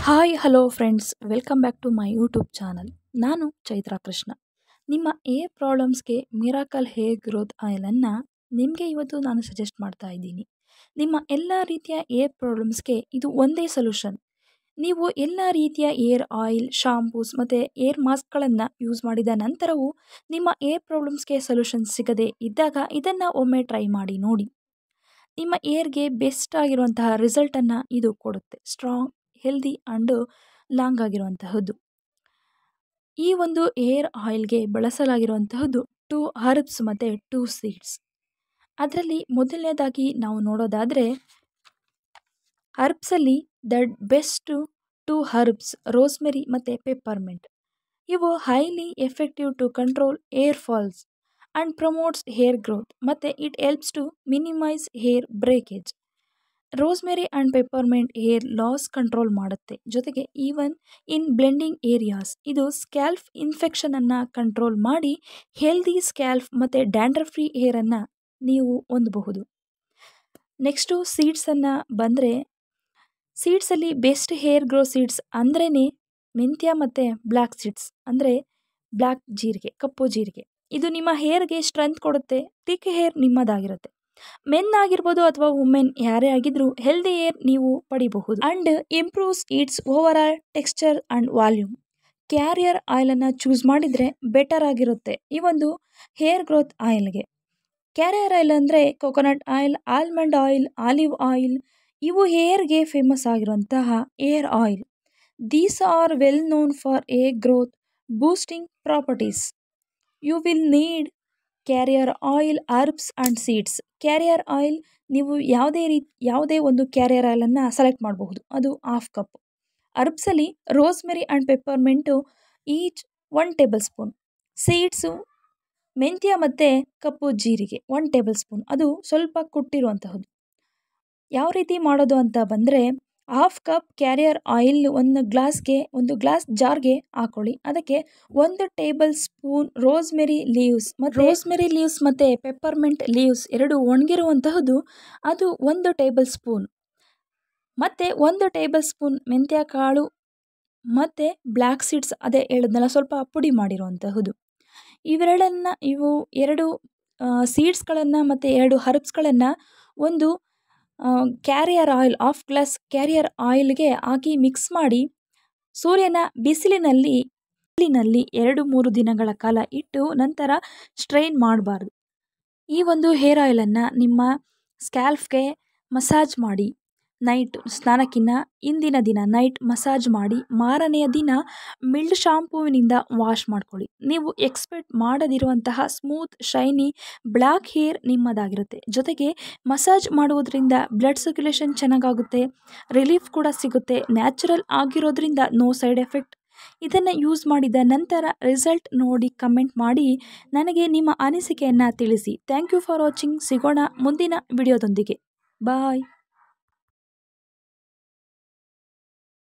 hi hello friends welcome back to my YouTube channel ನಾನು ಚೈತ್ರ ಕೃಷ್ಣ ನಿಮ್ಮ hair ಪ್ರಾಬ್ಲಮ್ಸ್ಗೆ miracle hair growth ಆಯಿಲನ್ನು ನಿಮಗೆ ಇವತ್ತು ನಾನು ಸಜೆಸ್ಟ್ ಮಾಡ್ತಾ ಇದ್ದೀನಿ ನಿಮ್ಮ ಎಲ್ಲ ರೀತಿಯ ಏರ್ ಪ್ರಾಬ್ಲಮ್ಸ್ಗೆ ಇದು ಒಂದೇ ಸೊಲ್ಯೂಷನ್ ನೀವು ಎಲ್ಲ ರೀತಿಯ ಏರ್ ಆಯಿಲ್ ಶಾಂಪೂಸ್ ಮತ್ತು ಏರ್ ಮಾಸ್ಕ್ಗಳನ್ನು ಯೂಸ್ ಮಾಡಿದ ನಂತರವೂ ನಿಮ್ಮ ಏರ್ ಪ್ರಾಬ್ಲಮ್ಸ್ಗೆ ಸೊಲ್ಯೂಷನ್ ಸಿಗದೇ ಇದ್ದಾಗ ಇದನ್ನು ಒಮ್ಮೆ ಟ್ರೈ ಮಾಡಿ ನೋಡಿ ನಿಮ್ಮ ಏರ್ಗೆ ಬೆಸ್ಟ್ ಆಗಿರುವಂತಹ ರಿಸಲ್ಟನ್ನು ಇದು ಕೊಡುತ್ತೆ ಸ್ಟ್ರಾಂಗ್ ಹೆಲ್ದಿ ಆ್ಯಂಡ್ ಲಾಂಗ್ ಆಗಿರುವಂತಹದ್ದು ಈ ಒಂದು ಏರ್ ಆಯಿಲ್ಗೆ ಬಳಸಲಾಗಿರುವಂತಹದ್ದು ಟೂ ಹರ್ಬ್ಸ್ ಮತ್ತು ಟೂ ಸೀಡ್ಸ್ ಅದರಲ್ಲಿ ಮೊದಲನೇದಾಗಿ ನಾವು ನೋಡೋದಾದರೆ ಹರ್ಬ್ಸಲ್ಲಿ the best two herbs rosemary ಮತ್ತು ಪೆಪ್ಪರ್ಮೆಂಟ್ ಇವು highly effective to control hair falls and promotes hair growth ಮತ್ತು it helps to minimise hair breakage rosemary and peppermint hair loss control ಮಾಡುತ್ತೆ ಜೊತೆಗೆ ಈವನ್ ಇನ್ ಬ್ಲೆಂಡಿಂಗ್ ಏರಿಯಾಸ್ ಇದು scalp ಇನ್ಫೆಕ್ಷನನ್ನು control ಮಾಡಿ healthy scalp ಮತ್ತು dandruff free ಹೇರನ್ನು ನೀವು ಹೊಂದಬಹುದು ನೆಕ್ಸ್ಟು ಸೀಡ್ಸನ್ನು ಬಂದರೆ ಸೀಡ್ಸಲ್ಲಿ ಬೆಸ್ಟ್ ಹೇರ್ ಗ್ರೋ ಸೀಡ್ಸ್ ಅಂದ್ರೇ ಮೆಂತ್ಯ ಮತ್ತು ಬ್ಲ್ಯಾಕ್ ಸೀಡ್ಸ್ ಅಂದರೆ ಬ್ಲ್ಯಾಕ್ ಜೀರಿಗೆ ಕಪ್ಪು ಜೀರಿಗೆ ಇದು ನಿಮ್ಮ ಹೇರ್ಗೆ ಸ್ಟ್ರೆಂತ್ ಕೊಡುತ್ತೆ ತಿಕ್ ಹೇರ್ ನಿಮ್ಮದಾಗಿರುತ್ತೆ ಮೆನ್ ಆಗಿರ್ಬೋದು ಅಥವಾ ವುಮೆನ್ ಯಾರೇ ಆಗಿದ್ರೂ ಹೆಲ್ದಿ ಏರ್ ನೀವು ಪಡಿಬಹುದು and improves its overall texture and volume carrier ಆಯಿಲನ್ನು ಚೂಸ್ ಮಾಡಿದರೆ ಬೆಟರ್ ಆಗಿರುತ್ತೆ ಈ ಒಂದು ಹೇರ್ ಗ್ರೋತ್ ಆಯಿಲ್ಗೆ ಕ್ಯಾರಿಯರ್ ಆಯಿಲ್ ಅಂದರೆ coconut oil almond oil olive oil ಇವು ಹೇರ್ಗೆ ಫೇಮಸ್ ಆಗಿರುವಂತಹ hair oil these are well known for hair growth boosting properties you will need carrier oil herbs and seeds carrier oil ನೀವು ಯಾವುದೇ ರೀತಿ ಯಾವುದೇ ಒಂದು ಕ್ಯಾರಿಯರ್ ಆಯಿಲನ್ನು ಸೆಲೆಕ್ಟ್ ಮಾಡಬಹುದು ಅದು ಹಾಫ್ ಕಪ್ ಅರ್ಬ್ಸಲ್ಲಿ rosemary and peppermint each one tablespoon seeds ಮೆಂತ್ಯ ಮತ್ತು ಕಪ್ಪು ಜೀರಿಗೆ ಒನ್ ಟೇಬಲ್ ಸ್ಪೂನ್ ಅದು ಸ್ವಲ್ಪ ಕುಟ್ಟಿರುವಂತಹದ್ದು ಯಾವ ರೀತಿ ಮಾಡೋದು ಅಂತ ಬಂದರೆ ಹಾಫ್ ಕಪ್ ಕ್ಯಾರಿಯರ್ ಆಯಿಲ್ ಒಂದು ಗ್ಲಾಸ್ಗೆ ಒಂದು ಗ್ಲಾಸ್ ಜಾರ್ಗೆ ಹಾಕೊಳ್ಳಿ ಅದಕ್ಕೆ ಒಂದು ಟೇಬಲ್ ಸ್ಪೂನ್ ರೋಸ್ಮೆರಿ ಲೀವ್ಸ್ ಮತ್ತು ರೋಸ್ಮೆರಿ ಲೀವ್ಸ್ ಮತ್ತು ಪೆಪ್ಪರ್ಮೆಂಟ್ ಲೀವ್ಸ್ ಎರಡು ಒಣಗಿರುವಂತಹದ್ದು ಅದು ಒಂದು ಟೇಬಲ್ ಸ್ಪೂನ್ ಮತ್ತು ಒಂದು ಟೇಬಲ್ ಸ್ಪೂನ್ ಮೆಂತ್ಯ ಕಾಳು ಮತ್ತು ಬ್ಲ್ಯಾಕ್ ಸೀಡ್ಸ್ ಅದೇ ಹೇಳಿದ್ನಲ್ಲ ಸ್ವಲ್ಪ ಪುಡಿ ಮಾಡಿರುವಂತಹದ್ದು ಇವೆರಡನ್ನು ಇವು ಎರಡು ಸೀಡ್ಸ್ಗಳನ್ನು ಮತ್ತು ಎರಡು ಹರ್ಬ್ಸ್ಗಳನ್ನು ಒಂದು carrier oil of glass carrier ಆಯಿಲ್ಗೆ ಹಾಕಿ ಮಿಕ್ಸ್ ಮಾಡಿ ಸೂರ್ಯನ ಬಿಸಿಲಿನಲ್ಲಿ ಬಿಸಿಲಿನಲ್ಲಿ ಎರಡು ಮೂರು ದಿನಗಳ ಕಾಲ ಇಟ್ಟು ನಂತರ ಸ್ಟ್ರೈನ್ ಮಾಡಬಾರ್ದು ಈ ಒಂದು ಹೇರ್ ಆಯಿಲನ್ನು ನಿಮ್ಮ ಸ್ಕ್ಯಾಲ್ಫ್ಗೆ ಮಸಾಜ್ ಮಾಡಿ ನೈಟ್ ಸ್ನಾನಕ್ಕಿಂತ ಇಂದಿನ ದಿನ ನೈಟ್ ಮಸಾಜ್ ಮಾಡಿ ಮಾರನೆಯ ದಿನ ಮಿಲ್ಡ್ ಶಾಂಪೂವಿನಿಂದ ವಾಶ್ ಮಾಡ್ಕೊಳ್ಳಿ ನೀವು ಎಕ್ಸ್ಪೆಕ್ಟ್ ಮಾಡದಿರುವಂತಹ ಸ್ಮೂತ್ ಶೈನಿ ಬ್ಲ್ಯಾಕ್ ಹೇರ್ ನಿಮ್ಮದಾಗಿರುತ್ತೆ ಜೊತೆಗೆ ಮಸಾಜ್ ಮಾಡುವುದರಿಂದ ಬ್ಲಡ್ ಸರ್ಕ್ಯುಲೇಷನ್ ಚೆನ್ನಾಗಾಗುತ್ತೆ ರಿಲೀಫ್ ಕೂಡ ಸಿಗುತ್ತೆ ನ್ಯಾಚುರಲ್ ಆಗಿರೋದ್ರಿಂದ ನೋ ಸೈಡ್ ಎಫೆಕ್ಟ್ ಇದನ್ನು ಯೂಸ್ ಮಾಡಿದ ನಂತರ ರಿಸಲ್ಟ್ ನೋಡಿ ಕಮೆಂಟ್ ಮಾಡಿ ನನಗೆ ನಿಮ್ಮ ಅನಿಸಿಕೆಯನ್ನು ತಿಳಿಸಿ ಥ್ಯಾಂಕ್ ಯು ಫಾರ್ ವಾಚಿಂಗ್ ಸಿಗೋಣ ಮುಂದಿನ ವಿಡಿಯೋದೊಂದಿಗೆ ಬಾಯ್